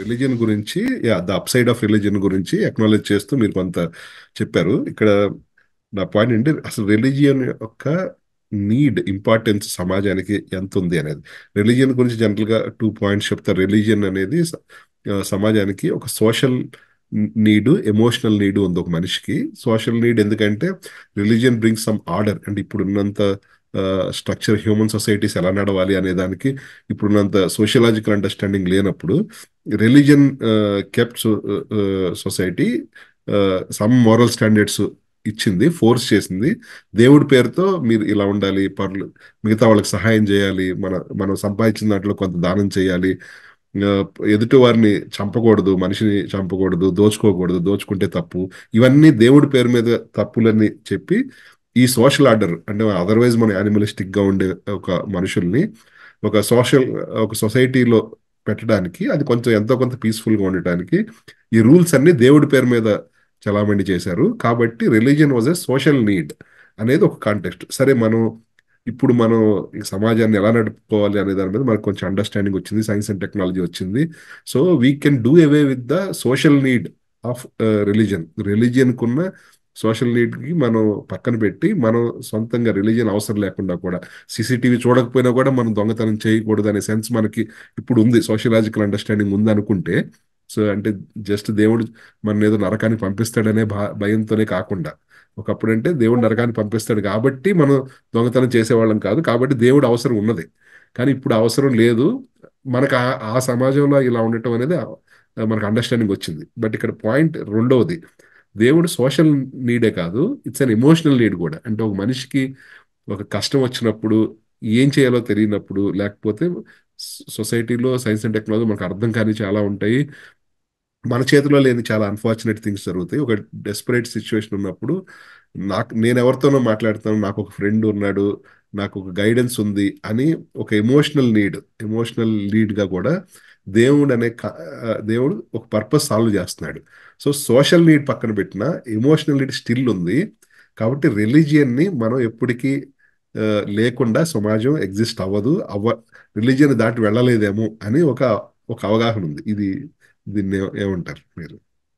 Religion గురించి yeah the upside of religion గురించి acknowledge చేస్తూ మీరు కొంత చెప్పారు ఇక్కడ నా పాయింట్ ఏంటి అసలు రిలీజియన్ యొక్క నీడ్ ఇంపార్టెన్స్ సమాజానికి ఎంత ఉంది అనేది రిలీజియన్ గురించి జనరల్ గా టూ పాయింట్స్ చెప్తారు రిలీజియన్ అనేది స- ఆ, సమాజానికి ఒక సోషల్ నీడ్ ఎమోషనల్ నీడ్ ఉంది ఒక మనిషికి సోషల్ నీడ్ ఎందుకంటే రిలీజియన్ బ్రింగ్స్ సమ్ ఆర్డర్ అంటే ఇప్పుడున్నంత స్ట్రక్చర్ హ్యూమన్ సొసైటీస్ ఎలా నడవాలి అనే దానికి ఇప్పుడున్నంత సోషలాజికల్ అండర్స్టాండింగ్ లేనప్పుడు religion kept society some moral standards ఇచ్చింది ఫోర్స్ చేసింది దేవుడి పేరుతో మీరు ఇలా ఉండాలి పర్లు మిగతా వాళ్ళకి సహాయం చేయాలి మన మనం సంపాదించిన దాంట్లో కొంత దానం చేయాలి ఆ, ఎదుటి వారిని చంపకూడదు మనిషిని చంపకూడదు దోచుకోకూడదు దోచుకుంటే తప్పు ఇవన్నీ దేవుడి పేరు మీద తప్పులని చెప్పి ఈ సోషల్ ఆర్డర్ అంటే అదర్వైజ్ మన యానిమలిస్టిక్ గా ఉండే ఒక మనుషుల్ని ఒక సోషల్ ఒక సొసైటీలో పెట్టడానికి అది కొంచెం ఎంతో కొంత పీస్ఫుల్ గా ఉండటానికి ఈ రూల్స్ అన్ని దేవుడి పేరు మీద చలామణి చేశారు కాబట్టి religion was a social need అనేది ఒక కాంటెక్స్ట్ సరే మనం ఇప్పుడు మనం ఈ సమాజాన్ని ఎలా నడుపుకోవాలి అనే దాని మీద మనకు కొంచెం అండర్స్టాండింగ్ వచ్చింది సైన్స్ అండ్ టెక్నాలజీ వచ్చింది so we can do away with the social need of religion religion కున్న సోషల్ నీడ్ కి మనం పక్కన పెట్టి మనం సొంతంగా రిలీజియన్ అవసరం లేకుండా కూడా సీసీటీవీ చూడకపోయినా కూడా మనం దొంగతనం చేయకూడదు అనే సెన్స్ మనకి ఇప్పుడు ఉంది సోషలాజికల్ అండర్స్టాండింగ్ ఉంది అనుకుంటే సో అంటే జస్ట్ దేవుడు మన ఏదో నరకానికి పంపిస్తాడనే భా- భయంతోనే కాకుండా ఒకప్పుడు అంటే దేవుడు నరకానికి పంపిస్తాడు కాబట్టి మనం దొంగతనం చేసేవాళ్ళం కాదు కాబట్టి దేవుడు అవసరం ఉన్నది కానీ ఇప్పుడు అవసరం లేదు మనకు ఆ ఆ సమాజంలో ఇలా ఉండటం అనేది ఆ- మనకు అండర్స్టాండింగ్ వచ్చింది బట్ ఇక్కడ పాయింట్ రెండవది దేవుడు సోషల్ నీడే కాదు ఇట్స్ అన్ ఎమోషనల్ నీడ్ కూడా అంటే ఒక మనిషికి ఒక కష్టం వచ్చినప్పుడు ఏం చేయాలో తెలియనప్పుడు లేకపోతే సొసైటీలో సైన్స్ అండ్ టెక్నాలజీ మనకు అర్థం కాని చాలా ఉంటాయి మన చేతిలో లేని చాలా అన్ఫార్చునేట్ థింగ్స్ జరుగుతాయి ఒక డెస్పరేట్ సిచ్యువేషన్ ఉన్నప్పుడు నాకు నేను ఎవరితోనో మాట్లాడుతాను నాకు ఒక ఫ్రెండ్ ఉన్నాడు నాకు ఒక గైడెన్స్ ఉంది అని ఒక ఎమోషనల్ నీడ్ ఎమోషనల్ లీడ్ గా కూడా దేవుడు అనే క- ఆ, దేవుడు ఒక పర్పస్ సాల్వ్ చేస్తున్నాడు సో సోషల్ నీడ్ పక్కన పెట్టిన ఎమోషనల్ నీడ్ స్టిల్ ఉంది కాబట్టి రిలీజియన్ ని మనం ఎప్పటికీ ఆ, లేకుండా సమాజం ఎగ్జిస్ట్ అవ్వదు అవ్వ రిలీజియన్ దాటి వెళ్ళలేదేమో అని ఒక ఒక అవగాహన ఉంది ఇది దీన్ని ఏ- ఏమంటారు మీరు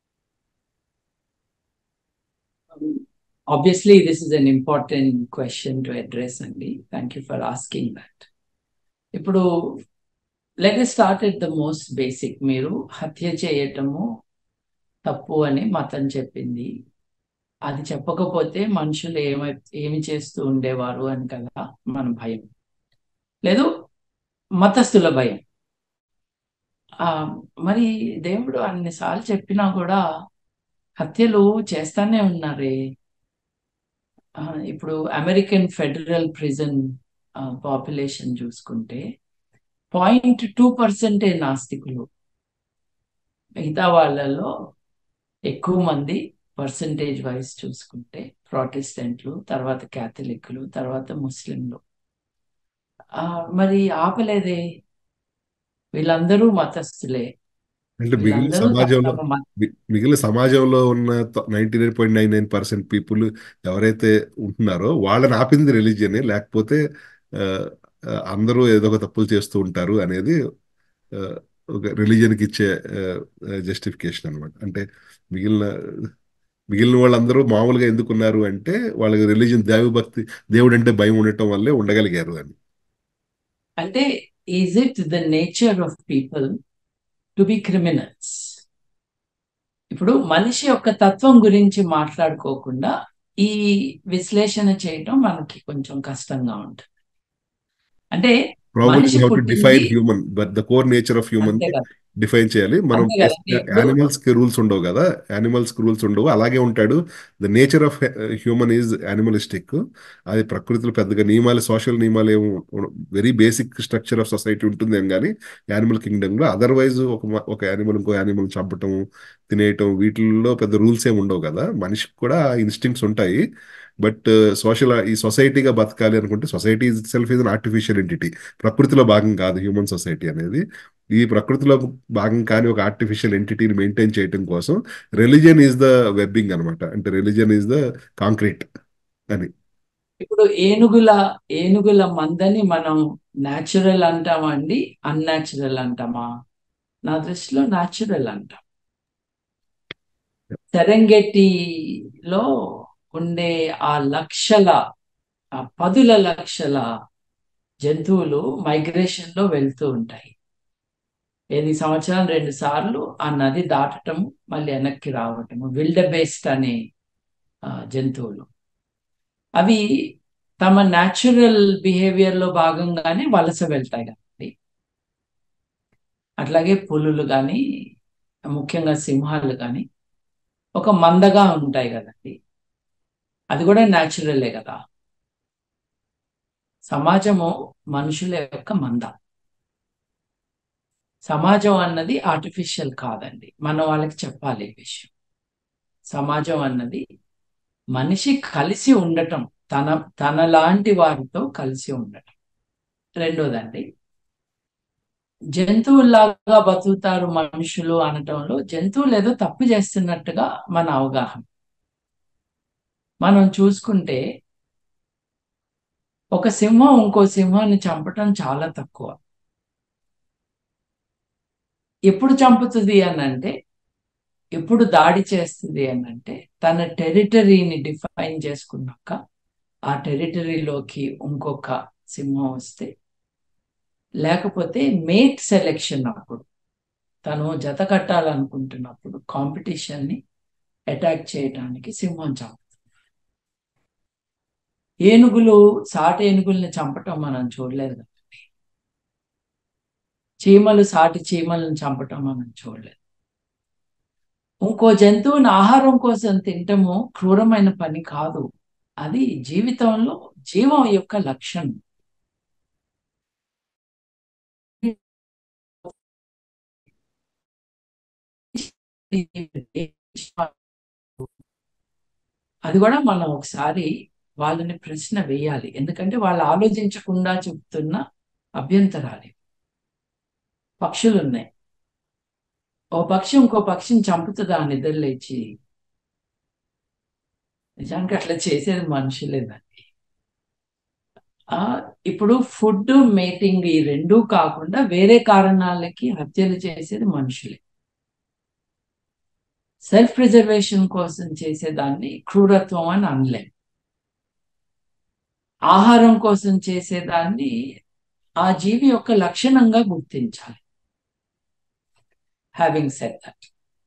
Obviously, this is an important question to address, Andy. Thank you for asking that. ఇప్పుడు let start at the most basic మీరు హత్య చేయటము తప్పు అని మతం చెప్పింది అది చెప్పకపోతే మనుషులు ఏమై ఏమి చేస్తూ ఉండేవారు అని కదా మన భయం లేదు మతస్థుల భయం ఆ మరి దేవుడు అన్నిసార్లు చెప్పినా కూడా హత్యలు చేస్తానే ఉన్నారే ఆ, ఇప్పుడు అమెరికన్ ఫెడరల్ ప్రిజన్ పాపులేషన్ చూసుకుంటే పాయింట్ టూ పర్సెంటే నాస్తికులు మిగతా వాళ్ళలో ఎక్కువ మంది పర్సంటేజ్ వైజ్ చూసుకుంటే ప్రాటెస్టెంట్లు తర్వాత క్యాథలిక్లు తర్వాత ముస్లింలు ఆ, మరి ఆపలేదే వీళ్ళందరూ మతస్థులే అంటే మిగిలిన వీళ్ళందరూ తమ సమాజంలో తమ మత మి- మిగిలిన సమాజంలో ఉన్న ninety nine point nine nine percent people ఎవరైతే ఉంటున్నారో వాళ్ళని ఆపింది రిలీజియన్ లేకపోతే ఆ, ఆ, అందరూ ఏదో ఒక తప్పులు చేస్తూ ఉంటారు అనేది ఆ, ఒక religion కి ఇచ్చే జస్టిఫికేషన్ అన్నమాట అంటే మిగిలిన మిగిలిన వాళ్ళందరూ మామూలుగా ఎందుకున్నారు అంటే వాళ్ళకి రిలీజియన్ దైవభక్తి దేవుడు అంటే భయం ఉండటం వల్లే ఉండగలిగారు అని అంటే is it the nature of people to be criminals ఇప్పుడు మనిషి యొక్క తత్వం గురించి మాట్లాడుకోకుండా ఈ విశ్లేషణ చేయటం మనకి కొంచెం కష్టంగా ఉంటుంది అంటే ప్రాబ్లమ్ మనిషి యూ టు పుట్టింది define human but the core nature of human అంతే కదా డిఫైన్ చేయాలి మనం అంతే కదండి ఇప్పుడు యానిమల్స్ కి రూల్స్ ఉండవు కదా యానిమల్స్ కి రూల్స్ ఉండవు అలాగే ఉంటాడు the nature of human is animalistic అది ప్రకృతిలో పెద్దగా నియమాలు సోషల్ నియమాలు ఏమో very basic structure of society ఉంటుంది ఏం కానీ యానిమల్ కింగ్డమ్ లో అదర్వైజ్ ఒక మ- ఒక యానిమల్ ఇంకో యానిమల్ చంపటం తినేయటం వీటిల్లో పెద్ద రూల్స్ ఏమి ఉండవు కదా మనిషికి కూడా ఇన్స్టింక్ట్స్ ఉంటాయి బట్ సోషల్ ఈ సొసైటీగా బతకాలి అనుకుంటే society self is an artificial entity ప్రకృతిలో భాగం కాదు హ్యూమన్ సొసైటీ అనేది ఈ ప్రకృతిలో భాగం కాని ఒక ఆర్టిఫిషియల్ ఎంటిటీని మెయింటైన్ చేయడం కోసం రిలీజియన్ ఈజ్ ద వెబ్బింగ్ అనమాట అంటే రిలీజియన్ ఈజ్ ద కాంక్రీట్ అని ఇప్పుడు ఏనుగుల ఏనుగుల మందని మనం న్యాచురల్ అంటామా అండి అన్యాచురల్ అంటామా నా దృష్టిలో న్యాచురల్ అంట సెరెంగెటిలో ఉండే ఆ లక్షల ఆ పదుల లక్షల జంతువులు మైగ్రేషన్ లో వెళ్తూ ఉంటాయి ఏది సంవత్సరం రెండు సార్లు ఆ నది దాటటం మళ్ళీ వెనక్కి రావటము విల్డ బేస్డ్ అనే జంతువులు అవి తమ న్యాచురల్ బిహేవియర్ లో భాగంగానే వలస వెళ్తాయి కాబట్టి అట్లాగే పులులు కానీ ముఖ్యంగా సింహాలు కానీ ఒక మందగా ఉంటాయి కదండి అది కూడా న్యాచురలే కదా సమాజము మనుషుల యొక్క మంద సమాజం అన్నది ఆర్టిఫిషియల్ కాదండి మనం వాళ్ళకి చెప్పాలి ఈ విషయం సమాజం అన్నది మనిషి కలిసి ఉండటం తన తన లాంటి వారితో కలిసి ఉండటం రెండోదండి జంతువుల్లాగా బతుకుతారు మనుషులు అనటంలో జంతువులు ఏదో తప్పు చేస్తున్నట్టుగా మన అవగాహన మనం చూసుకుంటే ఒక సింహం ఇంకో సింహాన్ని చంపటం చాలా తక్కువ ఎప్పుడు చంపుతుంది అని అంటే ఎప్పుడు దాడి చేస్తుంది అని అంటే తన టెరిటరీని డిఫైన్ చేసుకున్నాక ఆ టెరిటరీలోకి ఇంకొక సింహం వస్తే లేకపోతే మేట్ సెలెక్షన్ అప్పుడు తను జత కట్టాలనుకుంటున్నప్పుడు కాంపిటీషన్ని అటాక్ చేయడానికి సింహం చంపుతుంది ఏనుగులు సాటి ఏనుగుల్ని చంపటం మనం చూడలేదు కదండి చీమలు సాటి చీమలను చంపటం మనం చూడలేదు ఇంకో జంతువుని ఆహారం కోసం తింటము క్రూరమైన పని కాదు అది జీవితంలో జీవం యొక్క లక్షణం అది కూడా మనం ఒకసారి వాళ్ళని ప్రశ్న వేయాలి ఎందుకంటే వాళ్ళు ఆలోచించకుండా చెప్తున్న అభ్యంతరాలు పక్షులు ఉన్నాయి ఓ పక్షి ఇంకో పక్షిని చంపుతుందా నిద్రలేచి నిజానికి అట్లా చేసేది మనుషులేదండి ఇప్పుడు ఫుడ్ మేటింగ్ ఈ రెండూ కాకుండా వేరే కారణాలకి హత్యలు చేసేది మనుషులే సెల్ఫ్ ప్రిజర్వేషన్ కోసం చేసేదాన్ని క్రూరత్వం అని అనలేం ఆహారం కోసం చేసేదాన్ని ఆ జీవి యొక్క లక్షణంగా గుర్తించాలి హ్యావింగ్ సెట్ దట్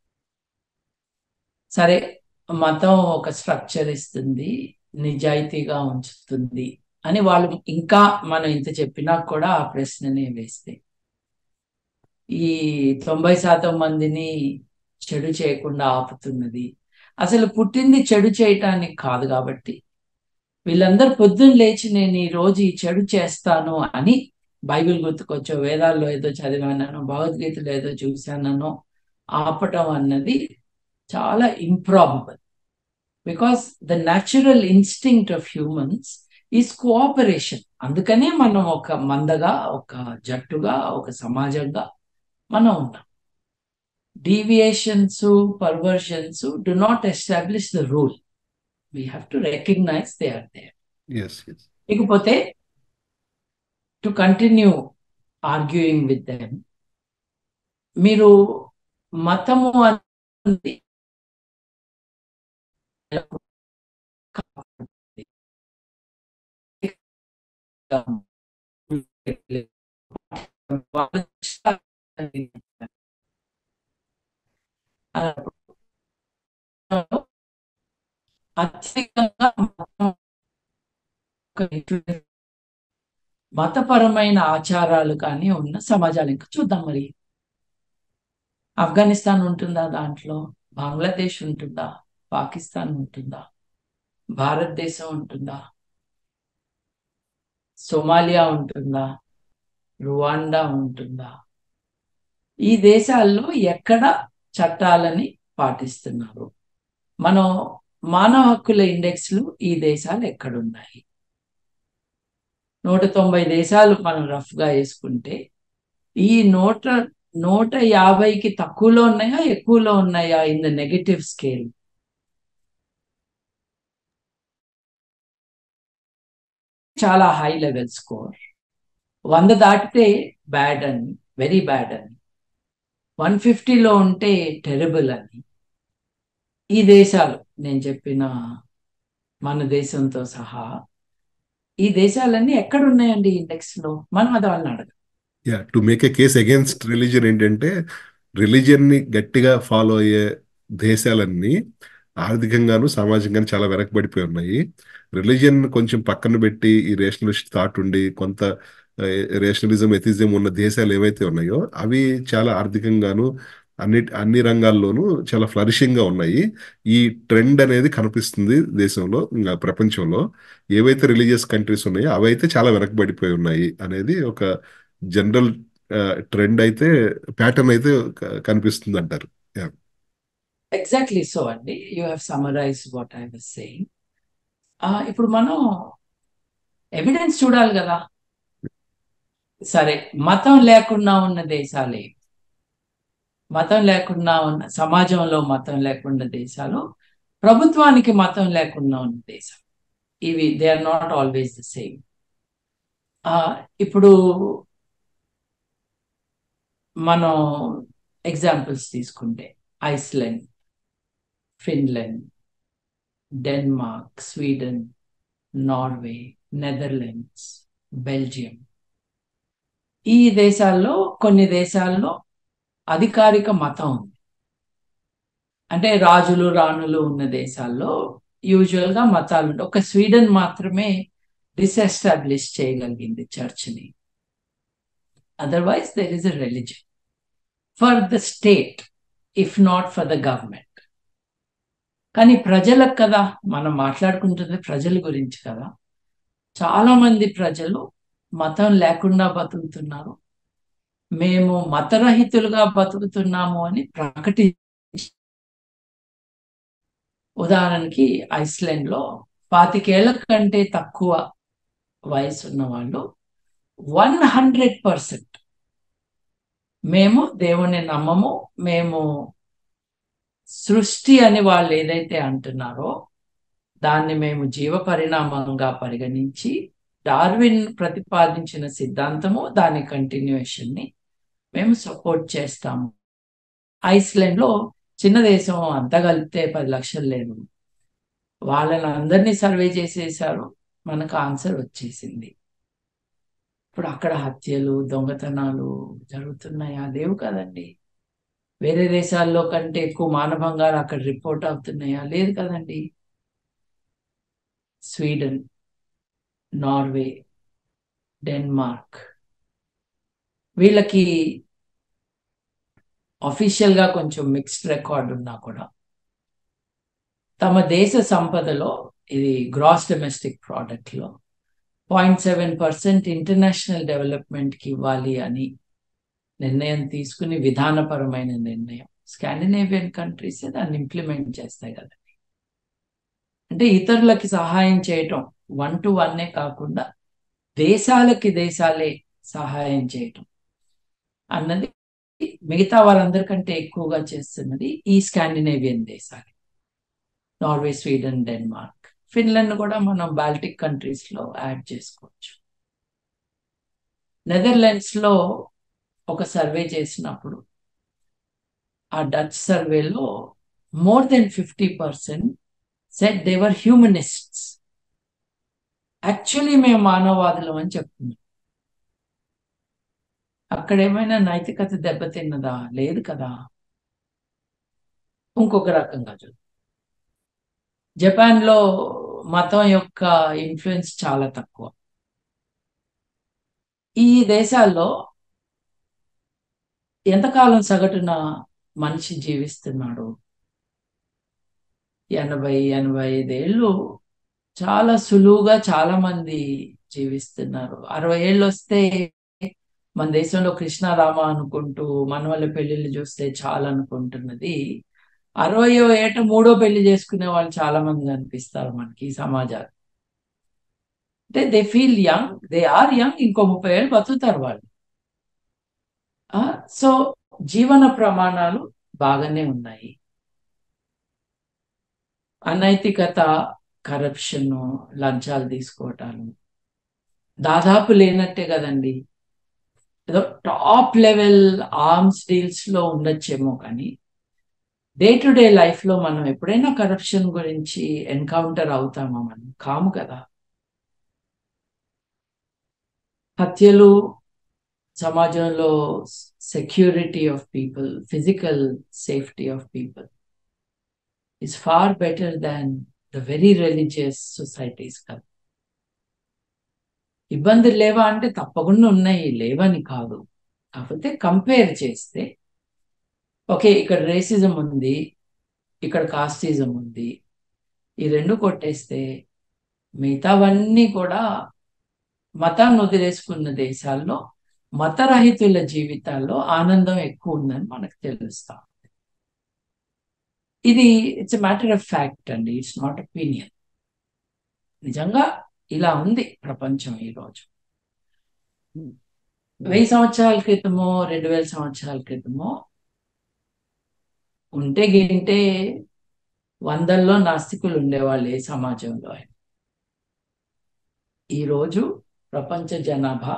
సరే మతం ఒక స్ట్రక్చర్ ఇస్తుంది నిజాయితీగా ఉంచుతుంది అని వాళ్ళు ఇంకా మనం ఇంత చెప్పినా కూడా ఆ ప్రశ్ననే వేస్తే ఈ తొంభై శాతం మందిని చెడు చేయకుండా ఆపుతున్నది అసలు పుట్టింది చెడు చేయటానికి కాదు కాబట్టి వీళ్ళందరూ పొద్దున్న లేచి నేను ఈ రోజు ఈ చెడు చేస్తాను అని బైబిల్ గుర్తుకొచ్చో వేదాల్లో ఏదో చదివానో భగవద్గీతలో ఏదో చూశానో ఆపటం అన్నది చాలా improbable because the natural instinct of humans is cooperation అందుకనే మనం ఒక మందగా ఒక జట్టుగా ఒక సమాజంగా మనం ఉన్నాం deviations perversions do not establish the rule we have to recognise they are there ఇకపోతే to continue arguing with them మీరు మతము అనేది అత్యధికంగా మతపరమైన ఆచారాలు కానీ ఉన్న సమాజాలు ఇంకా చూద్దాం మరి ఆఫ్ఘనిస్తాన్ ఉంటుందా దాంట్లో బంగ్లాదేశ్ ఉంటుందా పాకిస్తాన్ ఉంటుందా భారతదేశం ఉంటుందా సోమాలియా ఉంటుందా రువాండా ఉంటుందా ఈ దేశాల్లో ఎక్కడ చట్టాలని పాటిస్తున్నారు మనం మానవ హక్కుల ఇండెక్స్లు ఈ దేశాలు ఎక్కడున్నాయి నూట తొంభై దేశాలు మనం రఫ్గా వేసుకుంటే ఈ నూట నూట యాభైకి తక్కువలో ఉన్నాయా ఎక్కువలో ఉన్నాయా ఇన్ ద నెగటివ్ స్కేల్ చాలా హై లెవెల్ స్కోర్ వంద దాటితే బ్యాడ్ అని వెరీ బ్యాడ్ అని వన్ ఫిఫ్టీలో ఉంటే టెరబుల్ అని ఈ దేశాలు నేను చెప్పిన మన దేశంతో సహా ఈ దేశాలన్నీ ఎక్కడ ఉన్నాయండి ఇండెక్స్ లో మనం అది వాళ్ళని అడగం yeah to make a case against religion ఏంటంటే రిలీజియన్ ని గట్టిగా ఫాలో అయ్యే దేశాలన్నీ ఆర్థికంగాను సామాజికంగాను చాలా వెనకబడిపోయి ఉన్నాయి రిలీజియన్ కొంచెం పక్కన పెట్టి ఈ రేషనలిస్ట్ థాట్ ఉండి కొంత రేషనలిజం ఎథిజం ఉన్న దేశాలు ఏవైతే ఉన్నాయో అవి చాలా ఆర్థికంగాను అన్ని అన్ని రంగాల్లోనూ చాలా ఫ్లరిషింగ్ గా ఉన్నాయి ఈ ట్రెండ్ అనేది కనిపిస్తుంది దేశంలో ఇంకా ప్రపంచంలో ఏవైతే రిలీజియస్ కంట్రీస్ ఉన్నాయో అవైతే చాలా వెనకబడిపోయి ఉన్నాయి అనేది ఒక జనరల్ ట్రెండ్ అయితే ప్యాటర్న్ అయితే క- కనిపిస్తుంది అంటారు Yeah. ఎగ్జాక్ట్లీ సో అండి you have summarise what I was saying ఇప్పుడు మనం ఎవిడెన్స్ చూడాలి కదా సరే మతం లేకుండా ఉన్న దేశాలే మతం లేకుండా ఉన్న సమాజంలో మతం లేకుండా దేశాలు ప్రభుత్వానికి మతం లేకుండా ఉన్న దేశాలు ఇవి they are not always the same ఇప్పుడు మనం ఎగ్జాంపుల్స్ తీసుకుంటే Iceland Finland Denmark Sweden Norway Netherlands Belgium ఈ దేశాల్లో కొన్ని దేశాల్లో అధికారిక మతం ఉంది అంటే రాజులు రాణులు ఉన్న దేశాల్లో యూజువల్ గా మతాలు ఉంటాయి ఒక స్వీడన్ మాత్రమే డిసెస్టాబ్లిష్ చేయగలిగింది చర్చ్ని otherwise there is a religion for the state if not for the government కానీ ప్రజలకు కదా మనం మాట్లాడుకుంటుంది ప్రజల గురించి కదా చాలా మంది ప్రజలు మతం లేకుండా బతుకుతున్నారు మేము మతరహితులుగా బతుకుతున్నాము అని ప్రకటి ఉదాహరణకి ఐస్లాండ్ లో పాతికేళ్ల కంటే తక్కువ వయసు ఉన్న వాళ్ళు వన్ హండ్రెడ్ పర్సెంట్ మేము దేవుని నమ్మము మేము సృష్టి అని వాళ్ళు ఏదైతే అంటున్నారో దాన్ని మేము జీవ పరిణామంగా పరిగణించి డార్విన్ ప్రతిపాదించిన సిద్ధాంతము దాని కంటిన్యూషన్ ని మేము సపోర్ట్ చేస్తాము ఐస్లాండ్ లో చిన్న దేశం అంతా కలిపితే పది లక్షలు లేదు వాళ్ళని అందరినీ సర్వే చేసేసారు మనకు ఆన్సర్ వచ్చేసింది ఇప్పుడు అక్కడ హత్యలు దొంగతనాలు జరుగుతున్నాయా లేవు కదండి వేరే దేశాల్లో కంటే ఎక్కువ మానభంగాలు అక్కడ రిపోర్ట్ అవుతున్నాయా లేదు కదండి స్వీడన్ నార్వే డెన్మార్క్ వీళ్ళకి అఫీషియల్ గా కొంచెం మిక్స్డ్ రికార్డ్ ఉన్నా కూడా తమ దేశ సంపదలో ఇది గ్రాస్ డొమెస్టిక్ ప్రోడక్ట్ లో point seven percent international development కి ఇవ్వాలి అని నిర్ణయం తీసుకుని విధానపరమైన నిర్ణయం స్కాండినేవియన్ కంట్రీస్ దాన్ని ఇంప్లిమెంట్ చేస్తాయి కదండి అంటే ఇతరులకి సహాయం చేయటం వన్ టు వన్నే కాకుండా దేశాలకి దేశాలే సహాయం చేయటం అన్నది మిగతా వాళ్ళందరికంటే ఎక్కువగా చేస్తున్నది ఈ స్కాండినేవియన్ దేశాలు నార్వే స్వీడన్ డెన్మార్క్ ఫిన్లాండ్ కూడా మనం బాల్టిక్ కంట్రీస్ లో యాడ్ చేసుకోవచ్చు నెదర్లాండ్స్ లో ఒక సర్వే చేసినప్పుడు ఆ డచ్ సర్వేలో more than fifty percent said they are humanists actually మేము మానవవాదులం అని చెప్తున్నాం అక్కడ ఏమైనా నైతికత దెబ్బతిన్నదా లేదు కదా ఇంకొక రకంగా చూద్దాం జపాన్లో మతం యొక్క ఇన్ఫ్లుయెన్స్ చాలా తక్కువ ఈ దేశాల్లో ఎంతకాలం సగటున మనిషి జీవిస్తున్నాడు ఎనభై ఎనభై ఐదేళ్ళు చాలా సులువుగా చాలా మంది జీవిస్తున్నారు అరవై ఏళ్ళు వస్తే మన దేశంలో కృష్ణారామ అనుకుంటూ మన వాళ్ళ పెళ్లిళ్ళు చూస్తే చాలా అనుకుంటున్నది అరవయో ఏట మూడో పెళ్లి చేసుకునే వాళ్ళు చాలా మంది కనిపిస్తారు మనకి ఈ సమాజాలు అంటే they feel young they are young ఇంకో ముప్పై ఏళ్ళు బతుకుతారు వాళ్ళు సో జీవన ప్రమాణాలు బాగానే ఉన్నాయి అనైతికత కరప్షన్ లంచాలు తీసుకోవటాలు దాదాపు లేనట్టే కదండి ఏదో టాప్ లెవెల్ ఆర్మ్స్ డీల్స్ లో ఉండొచ్చేమో కానీ డే టు డే లైఫ్ లో మనం ఎప్పుడైనా కరప్షన్ గురించి ఎన్కౌంటర్ అవుతామా మనం కాము కదా హత్యలు సమాజంలో security of people physical safety of people is far better than the very religious societies కదా ఇబ్బందులు లేవా అంటే తప్పకుండా ఉన్నాయి లేవని కాదు కాకపోతే కంపేర్ చేస్తే ఓకే ఇక్కడ రేసిజం ఉంది ఇక్కడ కాస్టిజం ఉంది ఈ రెండు కొట్టేస్తే మిగతావన్నీ కూడా మతాన్ని వదిలేసుకున్న దేశాల్లో మతరహితుల జీవితాల్లో ఆనందం ఎక్కువ ఉందని మనకు తెలుస్తాం ఇది ఇట్స్ మ్యాటర్ ఆఫ్ ఫ్యాక్ట్ అండి ఇట్స్ నాట్ ఒపీనియన్ నిజంగా ఇలా ఉంది ప్రపంచం ఈరోజు వెయ్యి సంవత్సరాల క్రితమో రెండు వేల సంవత్సరాల క్రితమో ఉంటే గింటే వందల్లో నాస్తికులు ఉండేవాళ్ళు ఏ సమాజంలో అయినా ఈరోజు ప్రపంచ జనాభా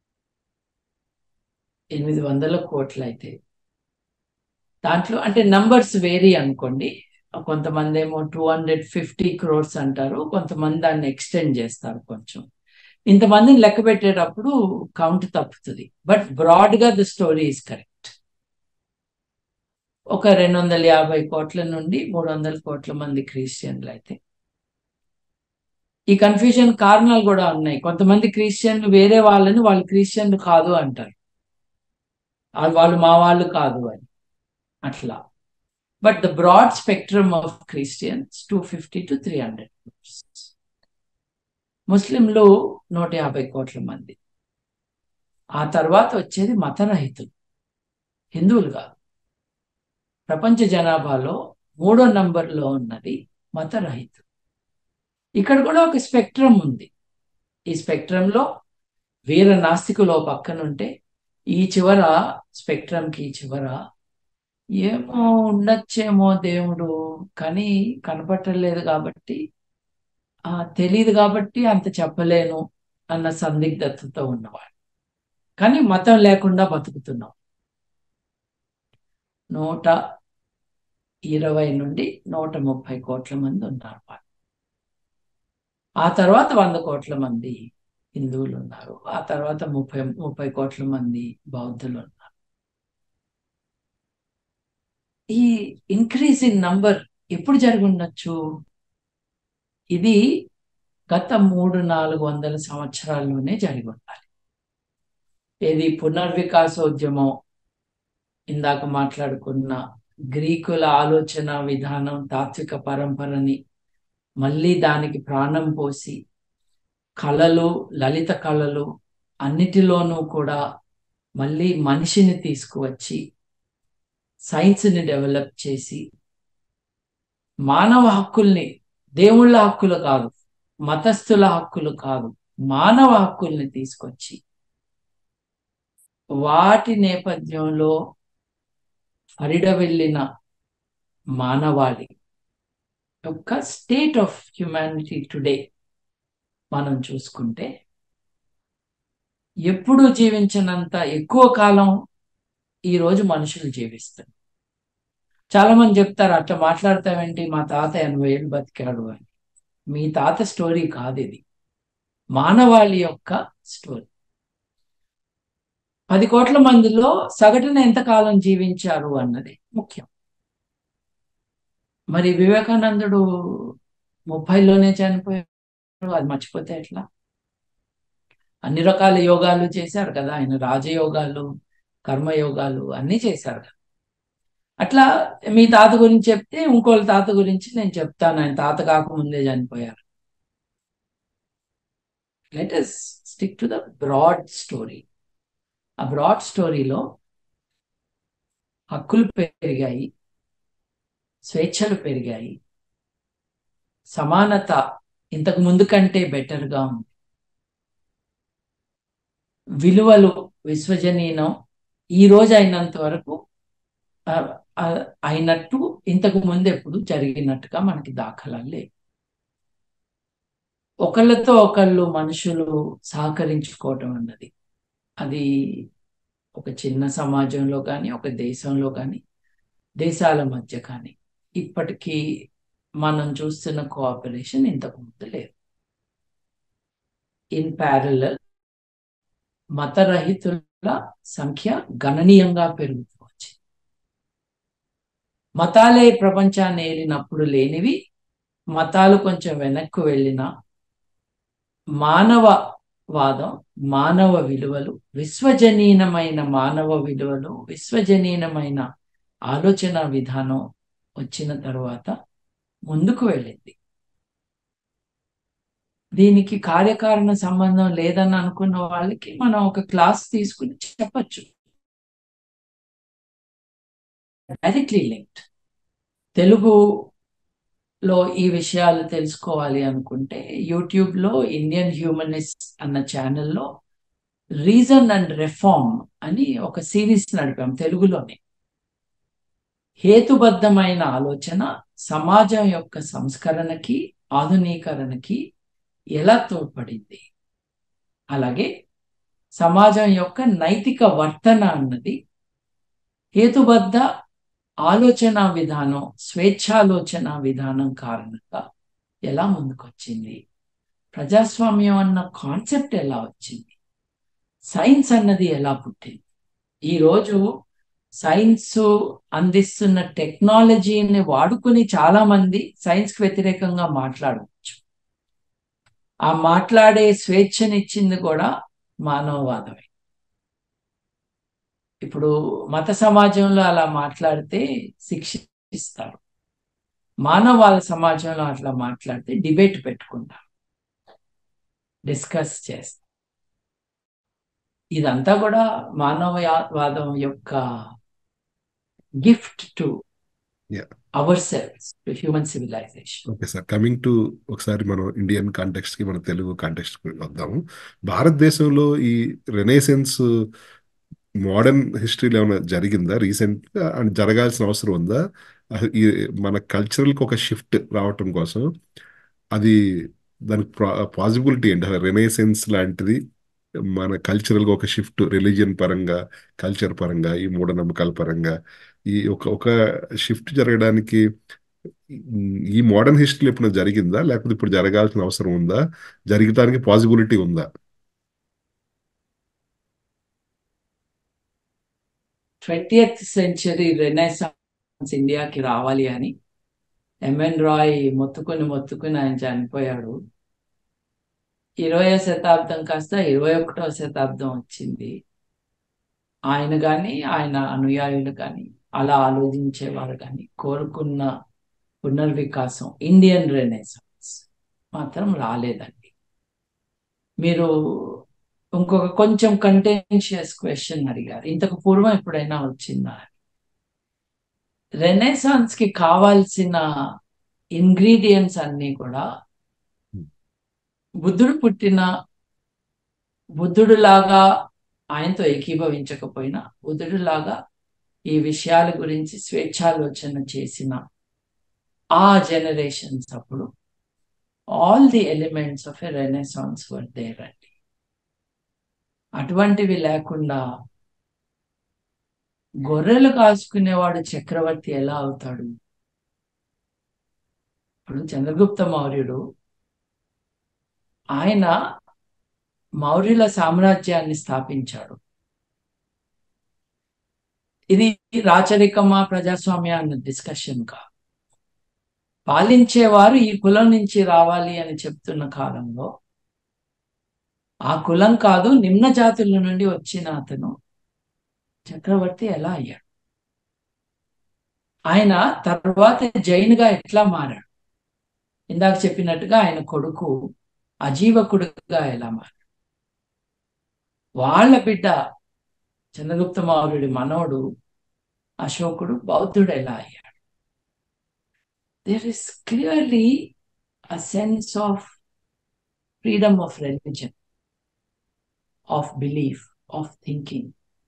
ఎనిమిది వందల కోట్లు అయితే దాంట్లో అంటే నంబర్స్ వేరీ అనుకోండి కొంతమంది ఏమో టూ హండ్రెడ్ ఫిఫ్టీ క్రోర్స్ అంటారు కొంతమంది దాన్ని ఎక్స్టెండ్ చేస్తారు కొంచెం ఇంతమందిని లెక్క పెట్టేటప్పుడు కౌంట్ తప్పుతుంది బట్ బ్రాడ్గా ద స్టోరీ ఈస్ కరెక్ట్ ఒక రెండు వందల యాభై కోట్ల నుండి మూడు వందల కోట్ల మంది క్రిస్టియన్లు అయితే ఈ కన్ఫ్యూజన్ కారణాలు కూడా ఉన్నాయి కొంతమంది క్రిస్టియన్లు వేరే వాళ్ళని వాళ్ళు క్రిస్టియన్లు కాదు అంటారు వాళ్ళు మా వాళ్ళు కాదు అని అట్లా but the broad spectrum of Christians two fifty to three hundred ముస్లింలు నూట యాభై కోట్ల మంది ఆ తర్వాత వచ్చేది మతరహితులు హిందువులు కాదు ప్రపంచ జనాభాలో మూడో నంబర్లో ఉన్నది మతరహితులు ఇక్కడ కూడా ఒక స్పెక్ట్రమ్ ఉంది ఈ స్పెక్ట్రంలో వీర నాస్తికులు పక్కనుంటే ఈ చివర స్పెక్ట్రమ్కి ఈ చివర ఏమో ఉండొచ్చేమో దేవుడు కానీ కనపట్టలేదు కాబట్టి తెలియదు కాబట్టి అంత చెప్పలేను అన్న సందిగ్ధతతో ఉన్నవాడు కానీ మతం లేకుండా బతుకుతున్నాం నూట ఇరవై నుండి నూట ముప్పై కోట్ల మంది ఉన్నారు ఆ తర్వాత వంద కోట్ల మంది హిందువులు ఉన్నారు ఆ తర్వాత ముప్పై ముప్పై కోట్ల మంది బౌద్ధులు ఉన్నారు ఈ ఇంక్రీజ్ ఇన్ నంబర్ ఎప్పుడు జరిగి ఉండొచ్చు ఇది గత మూడు నాలుగు వందల సంవత్సరాల్లోనే జరిగి ఉండాలి ఏది పునర్వికాసోద్యమం ఇందాక మాట్లాడుకున్న గ్రీకుల ఆలోచన విధానం తాత్విక పరంపరని మళ్ళీ దానికి ప్రాణం పోసి కళలు లలిత కళలు అన్నిటిలోనూ కూడా మళ్ళీ మనిషిని తీసుకువచ్చి సైన్స్ని డెవలప్ చేసి మానవ హక్కుల్ని దేవుళ్ళ హక్కులు కాదు మతస్థుల హక్కులు కాదు మానవ హక్కుల్ని తీసుకొచ్చి వాటి నేపథ్యంలో హరిడ వెళ్ళిన మానవాళి యొక్క స్టేట్ ఆఫ్ హ్యుమానిటీ టుడే మనం చూసుకుంటే ఎప్పుడు జీవించినంత ఎక్కువ కాలం ఈరోజు మనుషులు జీవిస్తారు చాలా మంది చెప్తారు అట్లా మాట్లాడతావేంటి మా తాత ఎనభై ఏళ్ళు బతికాడు అని మీ తాత స్టోరీ కాదు ఇది మానవాళి యొక్క స్టోరీ పది కోట్ల మందిలో సగటున ఎంతకాలం జీవించారు అన్నది ముఖ్యం మరి వివేకానందుడు ముప్పైలోనే చనిపోయాడు అది మర్చిపోతే ఎట్లా అన్ని రకాల యోగాలు చేశారు కదా ఆయన రాజయోగాలు కర్మయోగాలు అన్నీ చేశారు కదా అట్లా మీ తాత గురించి చెప్తే ఇంకోళ్ళ తాత గురించి నేను చెప్తాను ఆయన తాత కాకముందే చనిపోయారు let us stick to the broad story ఆ బ్రాడ్ స్టోరీలో హక్కులు పెరిగాయి స్వేచ్ఛలు పెరిగాయి సమానత ఇంతకు ముందు కంటే బెటర్గా ఉంది విలువలు విశ్వజనీనం ఈ రోజు అయినంత వరకు అయినట్టు ఇంతకు ముందు ఎప్పుడు జరిగినట్టుగా మనకి దాఖలాలు లేవు ఒకళ్ళతో ఒకళ్ళు మనుషులు సహకరించుకోవటం అన్నది అది ఒక చిన్న సమాజంలో కానీ ఒక దేశంలో కానీ దేశాల మధ్య కానీ ఇప్పటికీ మనం చూస్తున్న కోఆపరేషన్ ఇంతకు ముందు లేదు ఇన్ ప్యారలల్ మతరహితుల సంఖ్య గణనీయంగా పెరుగుతూ వచ్చింది మతాలే ప్రపంచాన్ని ఏలినప్పుడు లేనివి మతాలు కొంచెం వెనక్కు వెళ్ళిన మానవవాదం మానవ విలువలు విశ్వజనీనమైన మానవ విలువలు విశ్వజనీనమైన ఆలోచన విధానం వచ్చిన తర్వాత ముందుకు వెళ్ళింది దీనికి కార్యకారణ సంబంధం లేదని అనుకున్న వాళ్ళకి మనం ఒక క్లాస్ తీసుకుని చెప్పచ్చు డైరెక్ట్లీ లింక్డ్ తెలుగులో ఈ విషయాలు తెలుసుకోవాలి అనుకుంటే యూట్యూబ్లో ఇండియన్ హ్యూమనిస్ట్ అన్న ఛానల్లో రీజన్ అండ్ రిఫార్మ్ అని ఒక సిరీస్ నడిపాం తెలుగులోనే హేతుబద్ధమైన ఆలోచన సమాజం యొక్క సంస్కరణకి ఆధునీకరణకి ఎలా తోడ్పడింది అలాగే సమాజం యొక్క నైతిక వర్తన అన్నది హేతుబద్ధ ఆలోచన విధానం స్వేచ్ఛాలోచన విధానం కారణంగా ఎలా ముందుకొచ్చింది ప్రజాస్వామ్యం అన్న కాన్సెప్ట్ ఎలా వచ్చింది సైన్స్ అన్నది ఎలా పుట్టింది ఈరోజు సైన్స్ అందిస్తున్న టెక్నాలజీని వాడుకుని చాలా మంది సైన్స్కి వ్యతిరేకంగా మాట్లాడవచ్చు ఆ మాట్లాడే స్వేచ్ఛనిచ్చింది కూడా మానవవాదమే ఇప్పుడు మత సమాజంలో అలా మాట్లాడితే శిక్షిస్తారు మానవాళ సమాజంలో అట్లా మాట్లాడితే డిబేట్ పెట్టుకుంటారు డిస్కస్ చేస్తారు ఇదంతా కూడా మానవవాదం యొక్క gift to Yeah. Our cells to human civilisation okay sir coming to ఒకసారి మనం ఇండియన్ కాంటెక్స్ట్ కి మన తెలుగు కాంటెక్స్ట్ కి వద్దాము భారతదేశంలో ఈ రెనేసెన్స్ మోడర్న్ హిస్టరీలో ఏమైనా జరిగిందా రీసెంట్ గా అండ్ జరగాల్సిన అవసరం ఉందా అసలు ఈ మన కల్చరల్ కి ఒక షిఫ్ట్ రావటం కోసం అది దానికి పాసిబిలిటీ ఏంటి అసలు రెనేసెన్స్ లాంటిది మన కల్చరల్ గా ఒక షిఫ్ట్ రిలీజియన్ పరంగా కల్చర్ పరంగా ఈ మూఢనమ్మకాల పరంగా ఈ ఒక ఒక షిఫ్ట్ జరగడానికి ఈ మోడర్న్ హిస్టరీ ఎప్పుడు జరిగిందా లేకపోతే ఇప్పుడు జరగాల్సిన అవసరం ఉందా జరగటానికి పాసిబిలిటీ ఉందా ట్వంటీయత్ సెంచరీ రెనైసాన్స్ ఇండియాకి రావాలి అని ఎంఎన్ రాయ్ మొత్తుకుని మొత్తుకుని ఆయన చనిపోయాడు ఇరవయో శతాబ్దం కాస్త ఇరవై ఒకటో శతాబ్దం వచ్చింది ఆయన కానీ ఆయన అనుయాయులు కానీ అలా ఆలోచించేవారు కానీ కోరుకున్న పునర్వికాసం ఇండియన్ రెనైసాన్స్ మాత్రం రాలేదండి మీరు ఇంకొక కొంచెం కంటెన్షియస్ క్వశ్చన్ అడిగారు ఇంతకు పూర్వం ఎప్పుడైనా వచ్చిందా రెనైసాన్స్ కి కావాల్సిన ఇంగ్రీడియంట్స్ అన్నీ కూడా బుద్ధుడు పుట్టిన బుద్ధుడులాగా ఆయనతో ఏకీభవించకపోయినా బుద్ధుడులాగా ఈ విషయాల గురించి స్వేచ్ఛాలోచన చేసిన ఆ జనరేషన్స్ అప్పుడు all the elements of a renaissance were there అండి అటువంటివి లేకుండా గొర్రెలు కాసుకునేవాడు చక్రవర్తి ఎలా అవుతాడు ఇప్పుడు చంద్రగుప్త మౌర్యుడు ఆయన మౌర్యుల సామ్రాజ్యాన్ని స్థాపించాడు ఇది రాచరికమా ప్రజాస్వామ్య అన్న డిస్కషన్ కా పాలించేవారు ఈ కులం నుంచి రావాలి అని చెప్తున్న కాలంలో ఆ కులం కాదు నిమ్న జాతుల నుండి వచ్చిన అతను చక్రవర్తి ఎలా అయ్యాడు ఆయన తర్వాత జైన్గా ఎట్లా మారాడు ఇందాక చెప్పినట్టుగా ఆయన కొడుకు అజీవకుడుగా ఎలా మారాడు వాళ్ళ బిడ్డ చంద్రగుప్త మౌర్యుడి మనవడు అశోకుడు బౌద్ధుడు ఎలా అయ్యాడు there is clearly a sense of freedom of religion of belief of thinking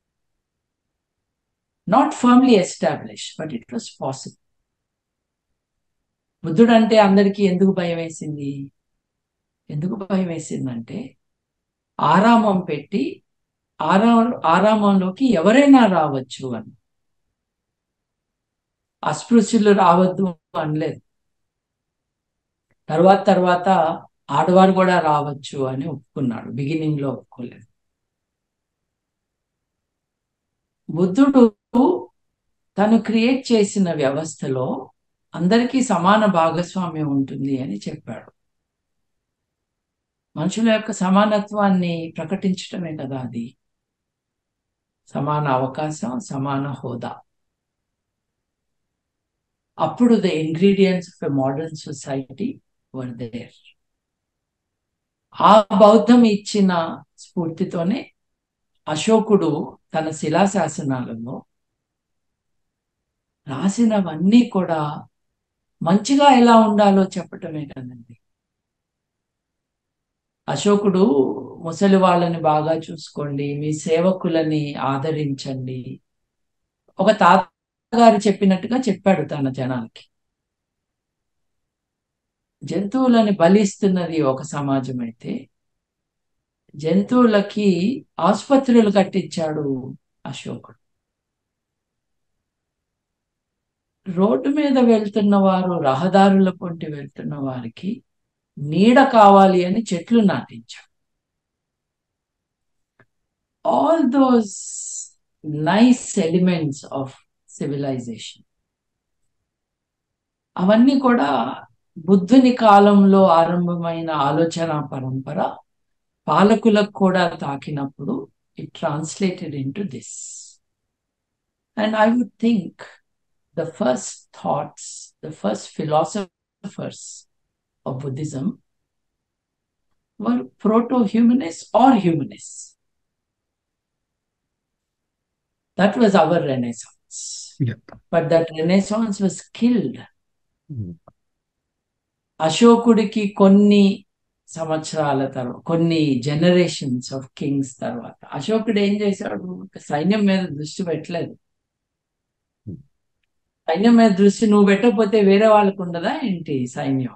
not firmly establish but it was possible బుద్ధుడు అంటే అందరికీ ఎందుకు భయం వేసింది ఎందుకు భయం వేసిందంటే ఆరామం పెట్టి ఆరా ఆరామంలోకి ఎవరైనా రావచ్చు అని అస్పృశ్యులు రావద్దు అనలేదు తర్వాత తర్వాత ఆడవారు కూడా రావచ్చు అని ఒప్పుకున్నాడు బిగినింగ్ లో ఒప్పుకోలేదు బుద్ధుడు తను క్రియేట్ చేసిన వ్యవస్థలో అందరికీ సమాన భాగస్వామ్యం ఉంటుంది అని చెప్పాడు మనుషుల యొక్క సమానత్వాన్ని ప్రకటించటమే కదా అది సమాన అవకాశం సమాన హోదా అప్పుడు the ingredients of a modern society were there ఆ బౌద్ధం ఇచ్చిన స్ఫూర్తితోనే అశోకుడు తన శిలాశాసనాలలో రాసినవన్నీ కూడా మంచిగా ఎలా ఉండాలో చెప్పటమే కదండి అశోకుడు ముసలి వాళ్ళని బాగా చూసుకోండి మీ సేవకులని ఆదరించండి ఒక తాతగారు చెప్పినట్టుగా చెప్పాడు తన జనానికి జంతువులని బలిస్తున్నది ఒక సమాజం అయితే జంతువులకి ఆసుపత్రులు కట్టించాడు అశోకుడు రోడ్డు మీద వెళ్తున్న వారు రహదారుల పొంటి వెళ్తున్న వారికి నీడ కావాలి అని చెట్లు నాటించాడు all those nice elements of civilisation అవన్నీ కూడా బుద్ధుని కాలంలో ఆరంభమైన ఆలోచన పరంపర పాలకులకు కూడా తాకినప్పుడు it translated into this and I would think the first thoughts, the first philosophers of Buddhism were proto humanists or humanists. That was our Renaissance. Yeah. But that Renaissance was killed. Mm. అశోకుడికి కొన్ని సంవత్సరాల తర్వాత కొన్ని generations of Kings తర్వాత అశోకుడు ఏం చేశాడు సైన్యం మీద దృష్టి పెట్టలేదు సైన్యం మీద దృష్టి నువ్వు పెట్టకపోతే వేరే వాళ్ళకు ఉండదా ఏంటి సైన్యం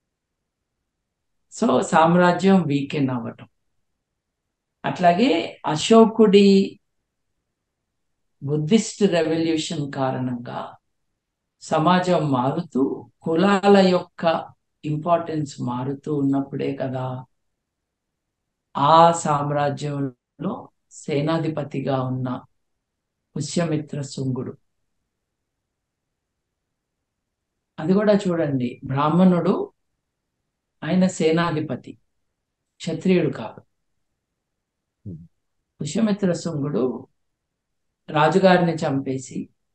సో సామ్రాజ్యం వీకెన్ అవ్వటం అట్లాగే అశోకుడి బుద్ధిస్ట్ రెవల్యూషన్ కారణంగా సమాజం మారుతూ కులాల యొక్క ఇంపార్టెన్స్ మారుతూ ఉన్నప్పుడే కదా ఆ సామ్రాజ్యంలో సేనాధిపతిగా ఉన్న పుష్యమిత్ర శృంగుడు అది కూడా చూడండి బ్రాహ్మణుడు ఆయన సేనాధిపతి క్షత్రియుడు కాదు పుష్యమిత్ర శృంగుడు రాజుగారిని చంపేసి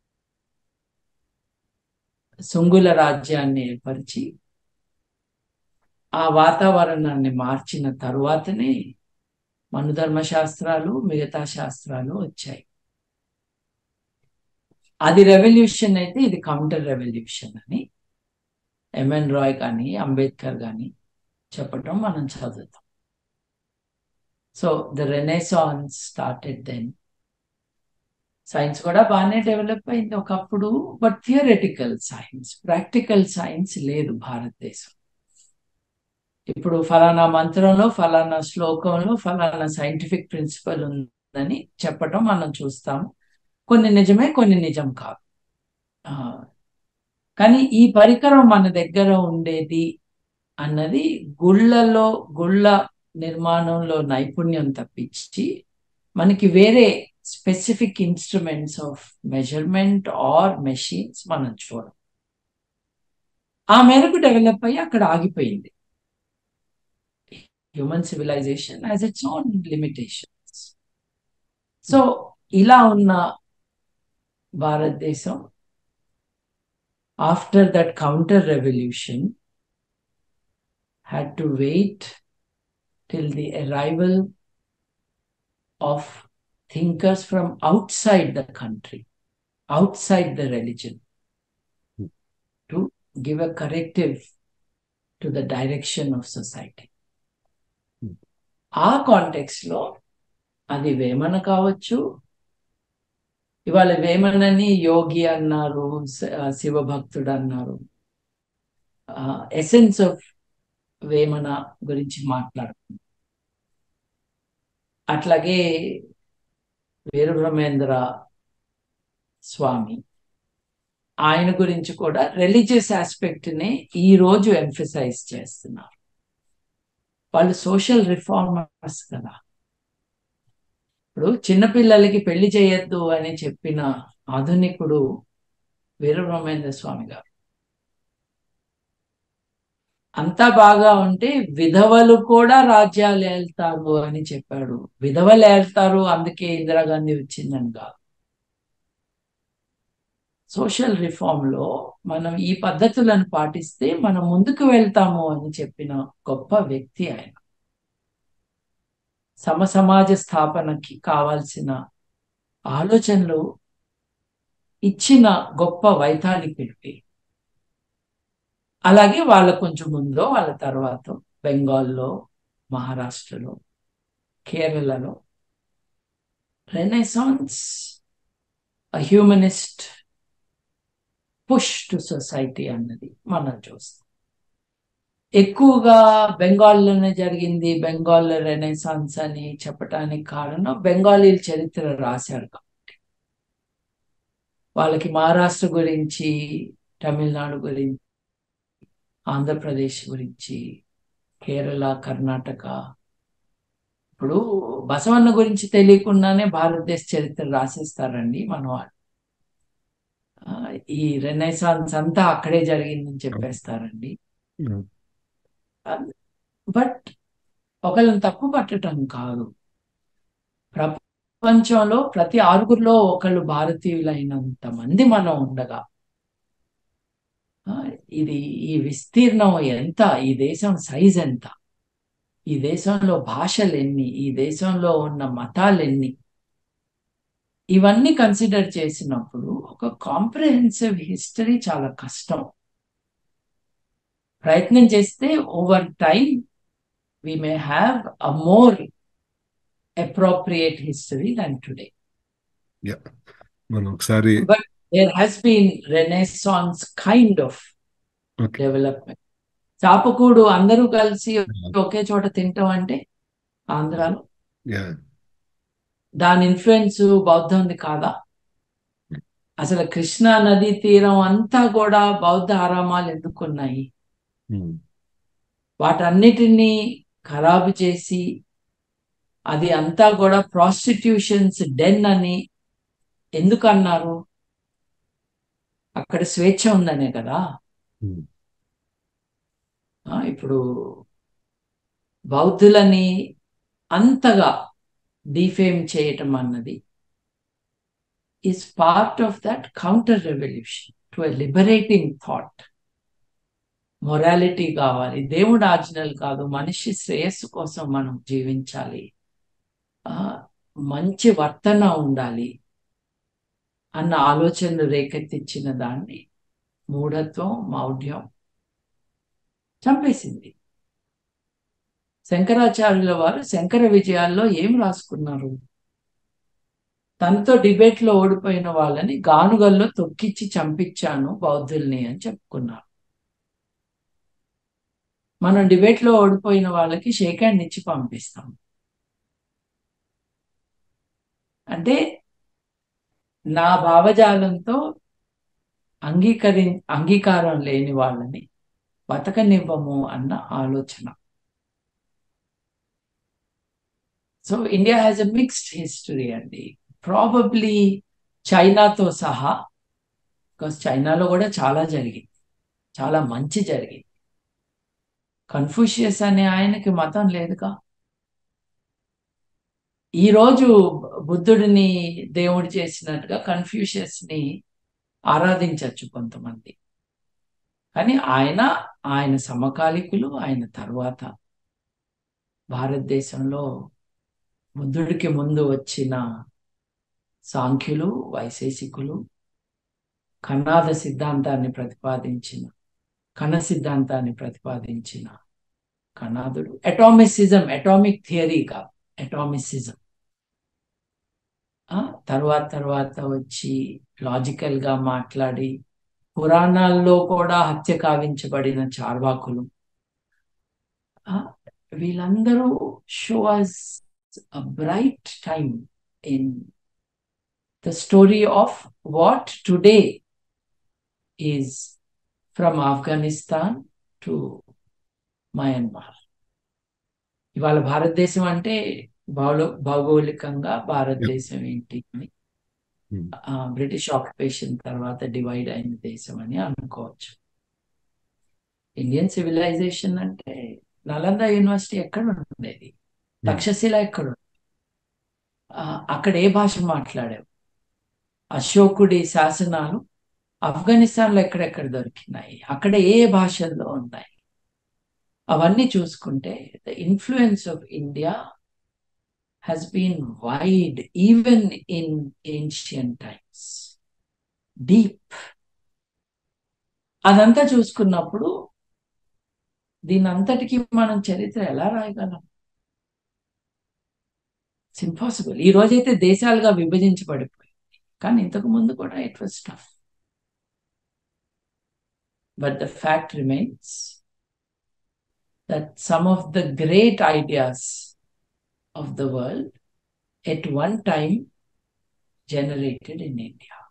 శృంగుల రాజ్యాన్ని ఏర్పరిచి ఆ వాతావరణాన్ని మార్చిన తరువాతనే మనుధర్మ శాస్త్రాలు మిగతా శాస్త్రాలు వచ్చాయి అది రెవల్యూషన్ అయితే ఇది కౌంటర్ రెవల్యూషన్ అని ఎంఎన్ రాయ్ కానీ అంబేద్కర్ కానీ చెప్పటం మనం చదువుతాం so the renaissance started then science కూడా బాగానే డెవలప్ అయింది ఒకప్పుడు but theoretical science practical science లేదు భారతదేశం ఇప్పుడు ఫలానా మంత్రంలో ఫలానా శ్లోకంలో ఫలానా సైంటిఫిక్ ప్రిన్సిపల్ ఉందని చెప్పటం మనం చూస్తాము కొన్ని నిజమే కొన్ని నిజం కాదు కానీ ఈ పరికరం మన దగ్గర ఉండేది అన్నది గుళ్ళలో గుళ్ళ నిర్మాణంలో నైపుణ్యం తప్పించి మనకి వేరే specific instruments of measurement or machines మనం చూడం ఆ మేరకు డెవలప్ అయ్యి అక్కడ ఆగిపోయింది human civilisation as its own limitations so ఇలా ఉన్న భారతదేశం after that counter revolution had to wait till the arrival of thinkers from outside the country, outside the religion, to give a corrective to the direction of society. ఆ కాంటెక్స్లో అది వేమన కావచ్చు ఇవాళ వేమనని యోగి అన్నారు శివభక్తుడు అన్నారు essence of Vemana గురించి మాట్లాడుతుంది అట్లాగే వీరబ్రహ్మేంద్ర స్వామి ఆయన గురించి కూడా రిలీజియస్ ఆస్పెక్ట్ ని ఈ రోజు ఎంఫసైజ్ చేస్తున్నారు వాళ్ళు సోషల్ రిఫార్మర్స్ కదా ఇప్పుడు చిన్నపిల్లలకి పెళ్లి చేయొద్దు అని చెప్పిన ఆధునికుడు వీరబ్రహ్మేంద్ర స్వామి గారు అంతా బాగా ఉంటే విధవలు కూడా రాజ్యాలు ఏళ్తారు అని చెప్పాడు విధవలు ఏళ్తారు అందుకే ఇందిరాగాంధీ వచ్చిందని కాదు సోషల్ రిఫార్మ్ లో మనం ఈ పద్ధతులను పాటిస్తే మనం ముందుకు వెళ్తాము అని చెప్పిన గొప్ప వ్యక్తి ఆయన సమ సమాజ స్థాపనకి కావాల్సిన ఆలోచనలు ఇచ్చిన గొప్ప వైతాళికుడికి అలాగే వాళ్ళ కొంచెం ముందో వాళ్ళ తర్వాత బెంగాల్లో మహారాష్ట్రలో కేరళలో renaissance humanist push to society అన్నది మనం చూస్తాం ఎక్కువగా బెంగాల్లోనే జరిగింది బెంగాల్లో రెనెసాన్స్ అని చెప్పడానికి కారణం బెంగాలీల చరిత్ర రాశారు కాబట్టి వాళ్ళకి మహారాష్ట్ర గురించి తమిళనాడు గురించి ఆంధ్రప్రదేశ్ గురించి కేరళ కర్ణాటక ఇప్పుడు బసవన్న గురించి తెలియకుండానే భారతదేశ చరిత్ర రాసేస్తారండి మన వాళ్ళు ఈ రెనైసాన్స్ అంతా అక్కడే జరిగిందని చెప్పేస్తారండి బట్ ఒకళ్ళని తప్పు పట్టడం కాదు ప్రపంచంలో ప్రతి ఆరుగురిలో ఒకళ్ళు భారతీయులైనంత మంది మనం ఉండగా ఇది ఈ విస్తీర్ణం ఎంత ఈ దేశం సైజ్ ఎంత ఈ దేశంలో భాషలు ఎన్ని ఈ దేశంలో ఉన్న మతాలు ఎన్ని ఇవన్నీ కన్సిడర్ చేసినప్పుడు ఒక కాంప్రహెన్సివ్ హిస్టరీ చాలా కష్టం ప్రయత్నం చేస్తే over time we may have a more appropriate history than today మనం ఒకసారి but there has been renaissance kind of development చాపకూడు అందరూ కలిసి ఒకే చోట తింటాం అంటే ఆంధ్రాలో దాని ఇన్ఫ్లుయెన్స్ బౌద్ధంది కాదా అసలు కృష్ణా నదీ తీరం అంతా కూడా బౌద్ధ ఆరామాలు ఎందుకున్నాయి వాటన్నిటినీ ఖరాబు చేసి అది అంతా కూడా ప్రాస్టిట్యూషన్స్ డెన్ అని ఎందుకు అన్నారు అక్కడ స్వేచ్ఛ ఉందనే కదా ఇప్పుడు బౌద్ధులని అంతగా డిఫేమ్ చేయటం అన్నది is part of that counter revolution to a liberating thought morality కావాలి దేవుడు ఆజ్ఞలు కాదు మనిషి శ్రేయస్సు కోసం మనం జీవించాలి మంచి వర్తన ఉండాలి అన్న ఆలోచనలు రేకెత్తించిన దాన్ని మూఢత్వం మౌఢ్యం చంపేసింది శంకరాచార్యుల వారు శంకర విజయాల్లో ఏం రాసుకున్నారు తనతో డిబేట్ లో ఓడిపోయిన వాళ్ళని గానుగల్లో తొక్కిచ్చి చంపించాను బౌద్ధుల్ని అని చెప్పుకున్నారు మనం డిబేట్ లో ఓడిపోయిన వాళ్ళకి షేక్ హ్యాండ్ ఇచ్చి పంపిస్తాం అంటే నా భావజాలంతో అంగీకరి అంగీకారం లేని వాళ్ళని బతకనివ్వము అన్న ఆలోచన so India has a mixed history అండి ప్రాబబ్లీ చైనాతో సహా బికాస్ చైనాలో కూడా చాలా జరిగింది చాలా మంచి జరిగింది కన్ఫ్యూషియస్ అనే ఆయనకి మతం లేదుగా ఈరోజు బుద్ధుడిని దేవుడు చేసినట్టుగా కన్ఫ్యూషియస్ ని ఆరాధించవచ్చు కొంతమంది కానీ ఆయన ఆయన సమకాలికులు ఆయన తర్వాత భారతదేశంలో బుద్ధుడికి ముందు వచ్చిన సాంఖ్యులు వైశేషికులు కన్నాద సిద్ధాంతాన్ని ప్రతిపాదించిన కణ సిద్ధాంతాన్ని ప్రతిపాదించిన కణాదుడు అటామిసిజం అటామిక్ థియరీ కాదు అటామిసిజం తర్వాత తర్వాత వచ్చి లాజికల్ గా మాట్లాడి పురాణాల్లో కూడా హత్య కావించబడిన చార్వాకులు వీళ్ళందరూ show us a bright time in the story of what today is from Afghanistan to Myanmar. ఇవాళ భారతదేశం అంటే భౌగో భౌగోళికంగా భారతదేశం ఏంటి అని Hmm. ఆ, బ్రిటిష్ ఆక్యుపేషన్ తర్వాత డివైడ్ అయిన దేశం అని అనుకోవచ్చు ఇండియన్ సివిలైజేషన్ అంటే నలంద యూనివర్సిటీ ఎక్కడ ఉండేది తక్షశిల ఎక్కడ ఉంది? ఆ, అక్కడ ఏ భాష మాట్లాడావు అశోకుడి శాసనాలు ఆఫ్ఘనిస్తాన్లో ఎక్కడెక్కడ దొరికినాయి అక్కడ ఏ భాషల్లో ఉన్నాయి అవన్నీ చూసుకుంటే the influence of India has been wide even in ancient times. Deep. అదంతా చూసుకున్నప్పుడు దీని అంతటికి మనం చరిత్ర ఎలా రాయగలం ఇట్స్ ఇంపాసిబుల్ ఈ రోజైతే దేశాలుగా విభజించబడిపోయింది కానీ ఇంతకు ముందు కూడా it was tough but the fact remains that some of the great ideas of the world at one time generated in India.